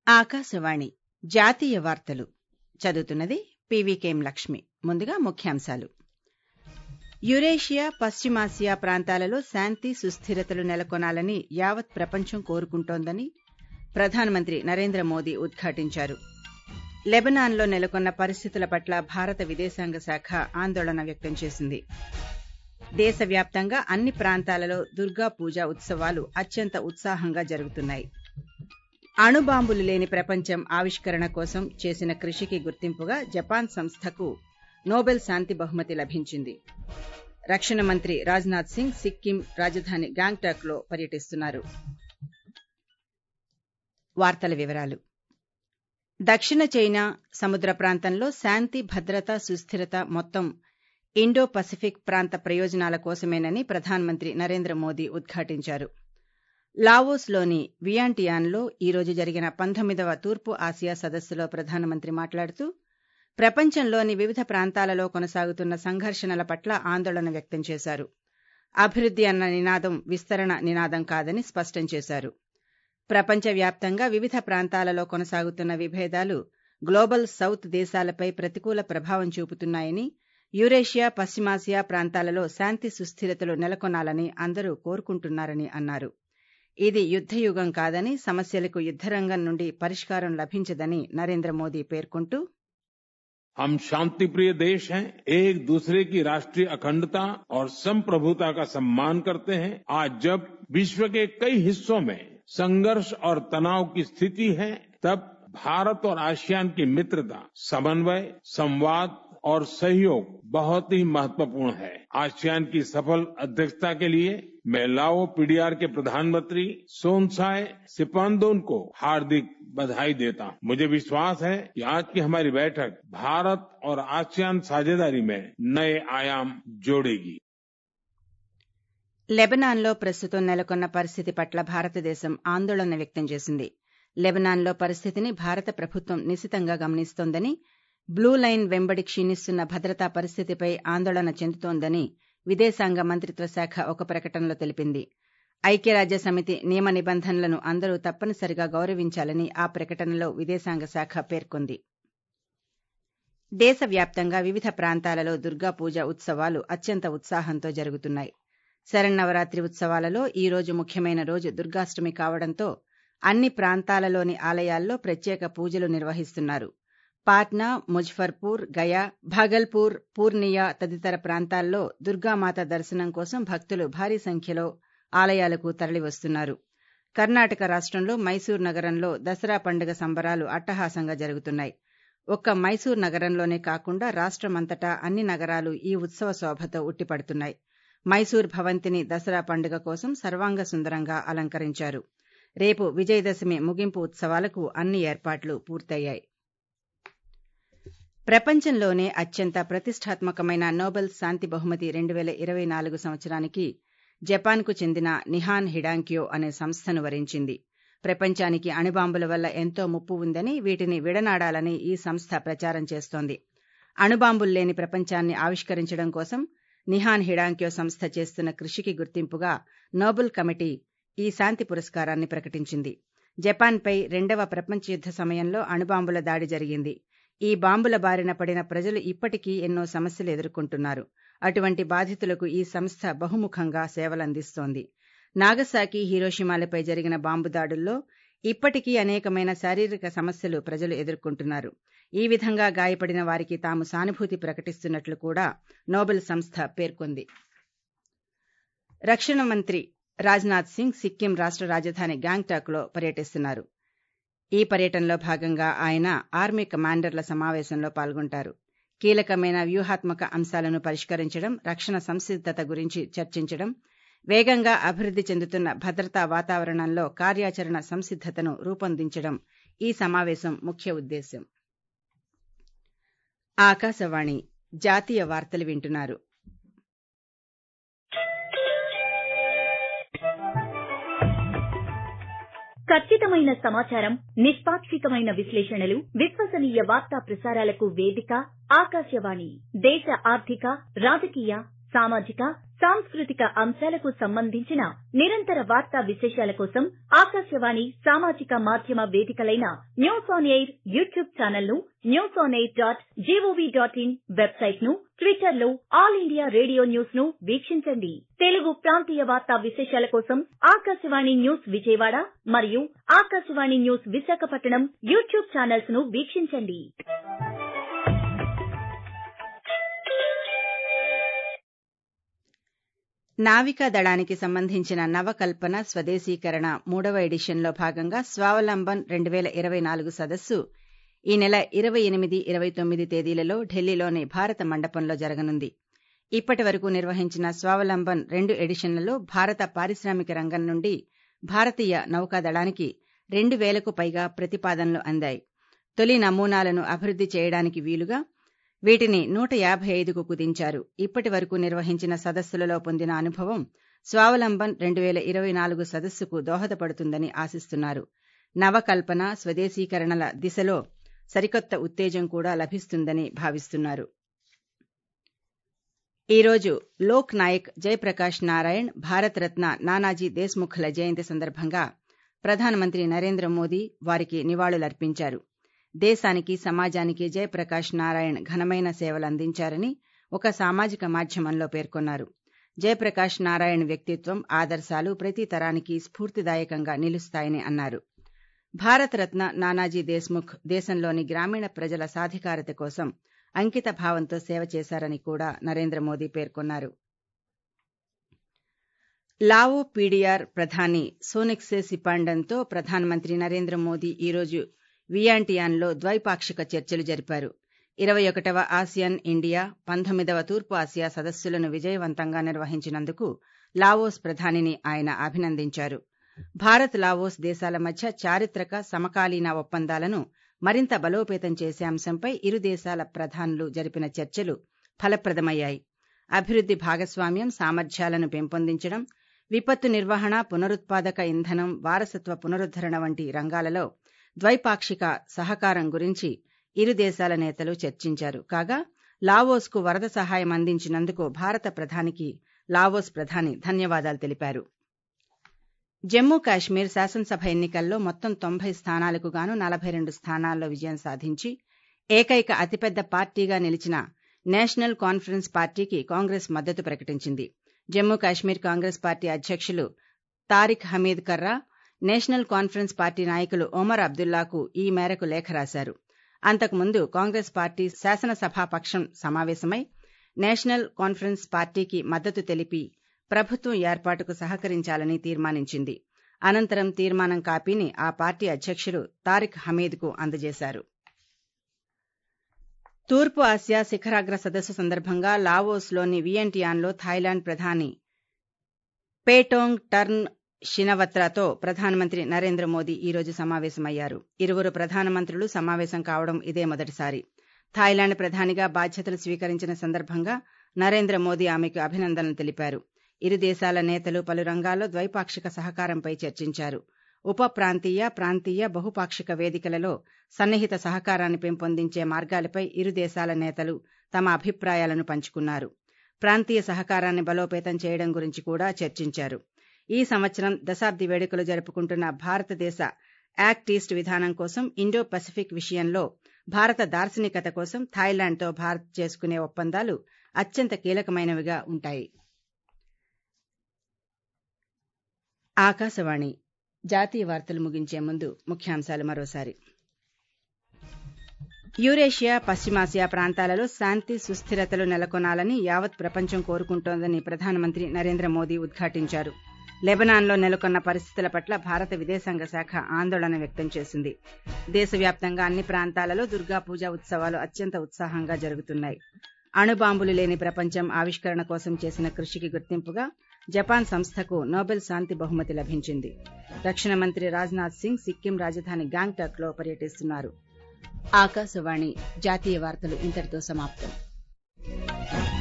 ఆకాశవాణి జాతీయ వార్తలు చదువుతున్నది పీవీకేం లక్ష్మి ముందుగా ముఖ్యాంశాలు యురేషియా పశ్చిమాసియా ప్రాంతాలలో శాంతి సుస్థిరతలు నెలకొనాలని యావత్ ప్రపంచం కోరుకుంటోందని ప్రధానమంత్రి నరేంద్ర మోదీ ఉద్ఘాటించారు లెబనాన్లో నెలకొన్న పరిస్థితుల పట్ల భారత విదేశాంగ శాఖ ఆందోళన వ్యక్తం చేసింది దేశవ్యాప్తంగా అన్ని ప్రాంతాలలో దుర్గా పూజ ఉత్సవాలు అత్యంత ఉత్సాహంగా జరుగుతున్నాయి అణుబాంబులు లేని ప్రపంచం ఆవిష్కరణ కోసం చేసిన కృషికి గుర్తింపుగా జపాన్ సంస్థకు నోబెల్ శాంతి బహుమతి లభించింది రక్షణ మంత్రి రాజ్నాథ్ సింగ్ సిక్కిం రాజధాని గ్యాంగ్టాక్ లో పర్యటిస్తున్నారు వార్తల వివరాలు దక్షిణ చైనా సముద్ర ప్రాంతంలో శాంతి భద్రత సుస్థిరత మొత్తం ఇండో పసిఫిక్ ప్రాంత ప్రయోజనాల కోసమేనని ప్రధానమంత్రి నరేంద్ర మోదీ ఉద్ఘాటించారు లావోస్లోని వియాంటియాన్లో ఈ రోజు జరిగిన పంతొమ్మిదవ తూర్పు ఆసియా సదస్సులో ప్రధానమంత్రి మాట్లాడుతూ ప్రపంచంలోని వివిధ ప్రాంతాలలో కొనసాగుతున్న సంఘర్షణల పట్ల ఆందోళన వ్యక్తం చేశారు అభివృద్ధి అన్న నినాదం విస్తరణ నినాదం కాదని స్పష్టం చేశారు ప్రపంచవ్యాప్తంగా వివిధ ప్రాంతాలలో కొనసాగుతున్న విభేదాలు గ్లోబల్ సౌత్ దేశాలపై ప్రతికూల ప్రభావం చూపుతున్నాయని యురేషియా పశ్చిమాసియా ప్రాంతాలలో శాంతి సుస్థిరతలు నెలకొనాలని అందరూ కోరుకుంటున్నారని అన్నారు ఇది యుద్దయుగం కాదని సమస్యలకు యుద్దరంగం నుండి పరిష్కారం లభించదని నరేంద్ర మోదీ పేర్కొంటూ हम शांति प्रिय देश हैं एक दूसरे की राष्ट्रीय अखंडता और संप्रभुता का सम्मान करते हैं आज जब विश्व के कई हिस्सों में संघर्ष और तनाव की स्थिति है तब भारत और आसियान की मित्रता समन्वय संवाद और सहयोग बहुत ही महत्वपूर्ण है आसियान की सफल अध्यक्षता के लिए मैं लाओ पीडीआर के प्रधानमंत्री सोनसाय सिपांदोन को हार्दिक बधाई देता हूं मुझे विश्वास है कि आज की हमारी बैठक भारत और आसियान साझेदारी में नए आयाम जोड़ेगी లెబనాన్లో ప్రస్తుతం నెలకొన్న పరిస్థితి పట్ల భారతదేశం ఆందోళన వ్యక్తం చేసింది లెబనాన్లో పరిస్థితిని భారత ప్రభుత్వం నిశితంగా గమనిస్తోందని బ్లూ లైన్ వెంబడి క్షీణిస్తున్న భద్రతా పరిస్థితిపై ఆందోళన చెందుతోందని విదేశాంగ మంత్రిత్వ శాఖ ఒక ప్రకటనలో తెలిపింది ఐక్యరాజ్య సమితి నియమ నిబంధనలను అందరూ తప్పనిసరిగా గౌరవించాలని ఆ ప్రకటనలో విదేశాంగ శాఖ పేర్కొంది దేశవ్యాప్తంగా వివిధ ప్రాంతాలలో దుర్గా పూజ ఉత్సవాలు అత్యంత ఉత్సాహంతో జరుగుతున్నాయి శరన్నవరాత్రి ఉత్సవాలలో ఈ రోజు ముఖ్యమైన రోజు దుర్గాష్టమి కావడంతో అన్ని ప్రాంతాలలోని ఆలయాల్లో ప్రత్యేక పూజలు నిర్వహిస్తున్నారు పాట్నా ముజఫర్పూర్ గయా భాగల్పూర్ పూర్నియా తదితర ప్రాంతాల్లో దుర్గామాత దర్శనం కోసం భక్తులు భారీ సంఖ్యలో ఆలయాలకు తరలివస్తున్నారు కర్ణాటక రాష్టంలో మైసూర్ నగరంలో దసరా పండుగ సంబరాలు అట్టహాసంగా జరుగుతున్నాయి ఒక్క మైసూర్ నగరంలోనే కాకుండా రాష్టమంతటా అన్ని నగరాలు ఈ ఉత్సవ శోభతో ఉట్టిపడుతున్నాయి మైసూర్ భవంతిని దసరా పండుగ కోసం సర్వాంగ సుందరంగా అలంకరించారు రేపు విజయదశమి ముగింపు ఉత్సవాలకు అన్ని ఏర్పాట్లు పూర్తయ్యాయి ప్రపంచంలోనే అత్యంత ప్రతిష్టాత్మకమైన నోబెల్ శాంతి బహుమతి రెండు వేల ఇరవై నాలుగు సంవత్సరానికి జపాన్కు చెందిన నిహాన్ హిడాంక్యో అనే సంస్థను వరించింది ప్రపంచానికి అణుబాంబుల వల్ల ఎంతో ముప్పు ఉందని వీటిని విడనాడాలని ఈ సంస్థ ప్రచారం చేస్తోంది అణుబాంబులు లేని ప్రపంచాన్ని ఆవిష్కరించడం కోసం నిహాన్ హిడాంక్యో సంస్థ చేస్తున్న కృషికి గుర్తింపుగా నోబెల్ కమిటీ ఈ శాంతి పురస్కారాన్ని ప్రకటించింది జపాన్పై రెండవ ప్రపంచ యుద్ధ సమయంలో అణుబాంబుల దాడి జరిగింది ఈ బాంబుల బారిన పడిన ప్రజలు ఇప్పటికీ ఎన్నో సమస్యలు ఎదుర్కొంటున్నారు అటువంటి బాధితులకు ఈ సంస్థ బహుముఖంగా సేవలందిస్తోంది నాగసాకి హీరోషిమాలపై జరిగిన బాంబు దాడుల్లో ఇప్పటికీ అనేకమైన శారీరక సమస్యలు ప్రజలు ఎదుర్కొంటున్నారు ఈ విధంగా గాయపడిన వారికి తాము సానుభూతి ప్రకటిస్తున్నట్లు కూడా నోబెల్ సంస్థ పేర్కొంది రక్షణ మంత్రి రాజ్నాథ్ సింగ్ సిక్కిం రాష్ట రాజధాని గ్యాంగ్టాక్ లో పర్యటిస్తున్నారు ఈ పర్యటనలో భాగంగా ఆయన ఆర్మీ కమాండర్ల సమావేశంలో పాల్గొంటారు కీలకమైన వ్యూహాత్మక అంశాలను పరిష్కరించడం రక్షణ సంసిద్దత గురించి చర్చించడం వేగంగా అభివృద్ధి చెందుతున్న భద్రతా వాతావరణంలో కార్యాచరణ సంసిద్దతను రూపొందించడం ఈ సమావేశం ముఖ్య ఉద్దేశ్యం ఆకాశవాణి జాతీయ వార్తలు వింటున్నారు ఖచ్చితమైన సమాచారం నిష్పాక్షికమైన విశ్లేషణలు విశ్వసనీయ వార్తా ప్రసారాలకు వేదిక ఆకాశవాణి దేశ ఆర్థిక రాజకీయ సామాజిక సాంస్కృతిక అంశాలకు సంబంధించిన నిరంతర వార్తా విశేషాల కోసం ఆకాశవాణి సామాజిక మాధ్యమ వేదికలైన news on air YouTube channel ను news on air dot gov dot in website ను ట్విట్టర్ లో ఆల్ ఇండియా రేడియో న్యూస్ ను వీక్షించండి తెలుగు ప్రాంతీయ వార్తా విశేషాల కోసం ఆకాశవాణి న్యూస్ విజయవాడ మరియు Akashvani news Visakhapatnam YouTube channels ను వీక్షించండి నావికా దళానికి సంబంధించిన నవకల్పన స్వదేశీకరణ మూడవ ఎడిషన్లో భాగంగా స్వావలంబన్ రెండు వేల ఇరవై నాలుగు సదస్సు ఈ నెల ఇరవై ఎనిమిది ఇరవై తొమ్మిది తేదీలలో ఢిల్లీలోని భారత మండపంలో జరగనుంది ఇప్పటి వరకు నిర్వహించిన స్వావలంబన్ రెండు ఎడిషన్లలో భారత పారిశ్రామిక రంగం నుండి భారతీయ నౌకాదళానికి రెండు వేలకు పైగా ప్రతిపాదనలు అందాయి తొలి నమూనాలను అభివృద్ధి చేయడానికి వీలుగా వీటిని నూట యాభై ఐదుకు కుదించారు ఇప్పటి వరకు నిర్వహించిన సదస్సులలో పొందిన అనుభవం స్వావలంబన్ రెండు వేల ఇరవై నాలుగు సదస్సుకు దోహదపడుతుందని ఆశిస్తున్నారు నవకల్పన స్వదేశీకరణల దిశలో సరికొత్త ఉత్తేజం కూడా లభిస్తుందని భావిస్తున్నారు ఈరోజు లోక్ నాయక్ జయప్రకాష్ నారాయణ్ భారతరత్న నానాజీ దేశ్ముఖ్ల జయంతి సందర్భంగా ప్రధానమంత్రి నరేంద్ర మోదీ వారికి నివాళులర్పించారు దేశానికి సమాజానికి జయప్రకాష్ నారాయణ్ ఘనమైన సేవలు అందించారని ఒక సామాజిక మాధ్యమంలో పేర్కొన్నారు జయప్రకాష్ నారాయణ్ వ్యక్తిత్వం ఆదర్శాలు ప్రతి తరానికి స్ఫూర్తిదాయకంగా నిలుస్తాయని అన్నారు భారతరత్న నానాజీ దేశ్ముఖ్ దేశంలోని గ్రామీణ ప్రజల సాధికారత కోసం అంకిత భావంతో సేవ చేశారని కూడా నరేంద్ర మోదీ పేర్కొన్నారు లావో పీడీఆర్ ప్రధాని సోనెక్సే సిపాండన్తో ప్రధానమంత్రి నరేంద్ర మోదీ ఈరోజు వియాంటియాన్లో ద్వైపాక్షిక చర్చలు జరిపారు ఇరవై ఒకటవ ఆసియాన్ ఇండియా పంతొమ్మిదవ తూర్పు ఆసియా సదస్సులను విజయవంతంగా నిర్వహించినందుకు లావోస్ ప్రధానిని ఆయన అభినందించారు భారత్ లావోస్ దేశాల మధ్య చారిత్రక సమకాలీన ఒప్పందాలను మరింత బలోపేతం చేసే అంశంపై ఇరు దేశాల ప్రధానులు జరిపిన చర్చలు ఫలప్రదమయ్యాయి అభివృద్ధి భాగస్వామ్యం సామర్థ్యాలను పెంపొందించడం విపత్తు నిర్వహణ పునరుత్పాదక ఇంధనం వారసత్వ పునరుద్దరణ వంటి రంగాలలో ద్వైపాక్షిక సహకారం గురించి ఇరు దేశాల నేతలు చర్చించారు కాగా లావోస్కు వరద సహాయం అందించినందుకు భారత ప్రధానికి లావోస్ ప్రధాని ధన్యవాదాలు తెలిపారు జమ్మూ కాశ్మీర్ శాసనసభ ఎన్నికల్లో మొత్తం తొంభై స్థానాలకు గాను నలభై రెండు స్థానాల్లో విజయం సాధించి ఏకైక అతిపెద్ద పార్టీగా నిలిచిన నేషనల్ కాన్ఫరెన్స్ పార్టీకి కాంగ్రెస్ మద్దతు ప్రకటించింది జమ్మూ కాశ్మీర్ కాంగ్రెస్ పార్టీ అధ్యక్షులు Tariq Hameed Karra national conference party నాయకులు ఒమర్ అబ్దుల్లాకు ఈ మేరకు లేఖ రాశారు అంతకుముందు కాంగ్రెస్ పార్టీ శాసనసభాపక్షం సమావేశమై నేషనల్ కాన్ఫరెన్స్ పార్టీకి మద్దతు తెలిపి ప్రభుత్వం ఏర్పాటుకు సహకరించాలని తీర్మానించింది అనంతరం తీర్మానం కాపీని ఆ పార్టీ అధ్యక్షుడు తారిక్ హమీద్కు అందజేశారు తూర్పు ఆసియా శిఖరాగ్ర సదస్సు సందర్భంగా లావోస్లోని వియంటియాన్లో థాయిలాండ్ ప్రధాని పేటోంగ్ టర్న్ షినవత్రాతో ప్రధానమంత్రి నరేంద్ర మోదీ ఈ రోజు సమావేశమయ్యారు ఇరువురు ప్రధానమంత్రులు సమావేశం కావడం ఇదే మొదటిసారి థాయిలాండ్ ప్రధానిగా బాధ్యతలు స్వీకరించిన సందర్భంగా నరేంద్ర మోదీ ఆమెకు అభినందనలు తెలిపారు ఇరు దేశాల నేతలు పలు రంగాల్లో ద్వైపాక్షిక సహకారంపై చర్చించారు ఉప ప్రాంతీయ ప్రాంతీయ బహుపాక్షిక వేదికలలో సన్నిహిత సహకారాన్ని పెంపొందించే మార్గాలపై ఇరు దేశాల నేతలు తమ అభిప్రాయాలను పంచుకున్నారు ప్రాంతీయ సహకారాన్ని బలోపేతం చేయడం గురించి కూడా చర్చించారు ఈ సంవత్సరం దశాబ్ది వేడుకలు జరుపుకుంటున్న భారతదేశ యాక్ట్ ఈస్ట్ విధానం కోసం ఇండో పసిఫిక్ విషయంలో భారత దార్శనికత కోసం థాయిలాండ్తో భారత్ చేసుకునే ఒప్పందాలు అత్యంత కీలకమైనవిగా ఉంటాయి ఆకాశవాణి జాతీయ వార్తలు ముగించే ముందు ముఖ్యాంశాలు మరోసారి యూరేషియా పశ్చిమాసియా ప్రాంతాలలో శాంతి సుస్థిరతలు నెలకొనాలని యావత్ ప్రపంచం కోరుకుంటోందని ప్రధానమంత్రి నరేంద్ర మోదీ ఉద్ఘాటించారు లెబనాన్లో నెలకొన్న పరిస్థితుల పట్ల భారత విదేశాంగ శాఖ ఆందోళన వ్యక్తం చేసింది దేశవ్యాప్తంగా అన్ని ప్రాంతాలలో దుర్గా పూజ ఉత్సవాలు అత్యంత ఉత్సాహంగా జరుగుతున్నాయి అణుబాంబులు లేని ప్రపంచం ఆవిష్కరణ కోసం చేసిన కృషికి గుర్తింపుగా జపాన్ సంస్థకు నోబెల్ శాంతి బహుమతి లభించింది రక్షణ మంత్రి రాజ్నాథ్ సింగ్ సిక్కిం రాజధాని గ్యాంగ్టాక్ లో పర్యటిస్తున్నారు ఆకాశవాణి జాతీయ వార్తలు ఇంతటితో సమాప్తం